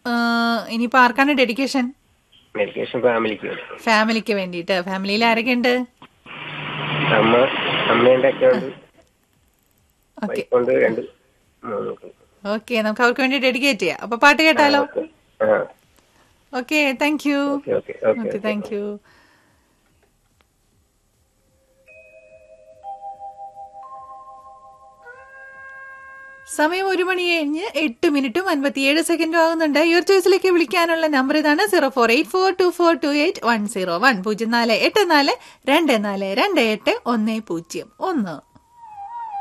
ഇനിയിപ്പോ ആർക്കാണ് dedication medication ഫാമിലിക്ക് വേണ്ടി ഫാമിലിക്ക് വേണ്ടിയിട്ട് ഫാമിലിയിൽ ആരൊക്കെ ഉണ്ട് അമ്മ അമ്മേന്റെ ഒക്കെ ഉണ്ട് ഓക്കെ വൈഫുണ്ട് രണ്ട് മൂന്ന് മക്കൾ. ഓക്കെ നമുക്ക് അവർക്ക് വേണ്ടി ഡെഡിക്കേറ്റ് ചെയ്യാം അപ്പൊ പാട്ട് കേട്ടാലോ ഓക്കെ. ആ okay thank you okay okay okay okay thank you സമയം ഒരു മണി കഴിഞ്ഞ് എട്ട് മിനിറ്റും അൻപത്തിയേഴ് സെക്കൻഡും ആകുന്നുണ്ട് യുവർ ചോയ്സിലേക്ക് വിളിക്കാനുള്ള നമ്പർ ഇതാണ് zero four eight four two four two eight one zero one പൂജ്യം നാല് എട്ട് നാല് രണ്ട് നാല് രണ്ട് എട്ട് ഒന്ന് പൂജ്യം ഒന്ന്